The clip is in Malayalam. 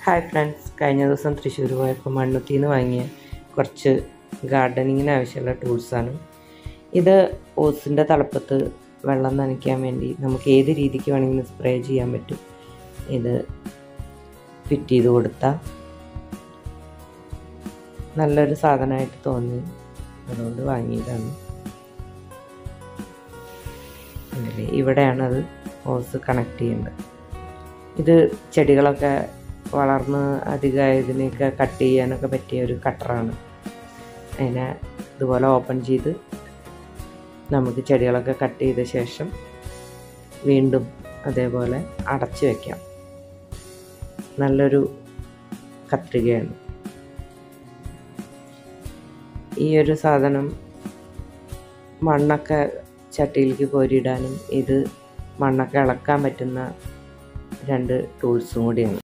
ഹായ് ഫ്രണ്ട്സ് കഴിഞ്ഞ ദിവസം തൃശ്ശൂർ പോയപ്പോൾ മണ്ണുത്തിയിൽ നിന്ന് വാങ്ങിയ കുറച്ച് ഗാർഡനിങ്ങിന് ആവശ്യമുള്ള ടൂൾസാണ് ഇത് ഓസിൻ്റെ തളപ്പത്ത് വെള്ളം നനയ്ക്കാൻ വേണ്ടി നമുക്ക് ഏത് രീതിക്ക് വേണമെങ്കിലും സ്പ്രേ ചെയ്യാൻ പറ്റും ഇത് ഫിറ്റ് ചെയ്ത് കൊടുത്താൽ നല്ലൊരു സാധനമായിട്ട് തോന്നി അതുകൊണ്ട് വാങ്ങിയതാണ് അതിൽ ഇവിടെയാണത് ഓസ് കണക്ട് ചെയ്യേണ്ടത് ഇത് ചെടികളൊക്കെ വളർന്ന് അധികമായതിനെയൊക്കെ കട്ട് ചെയ്യാനൊക്കെ പറ്റിയ ഒരു കട്ടറാണ് അതിനെ ഇതുപോലെ ഓപ്പൺ ചെയ്ത് നമുക്ക് ചെടികളൊക്കെ കട്ട് ചെയ്ത ശേഷം വീണ്ടും അതേപോലെ അടച്ചു വയ്ക്കാം നല്ലൊരു കത്രികയാണ് ഈ ഒരു സാധനം മണ്ണൊക്കെ ചട്ടിയിലേക്ക് കോരിയിടാനും ഇത് മണ്ണൊക്കെ ഇളക്കാൻ പറ്റുന്ന രണ്ട് ടൂൾസും കൂടിയാണ്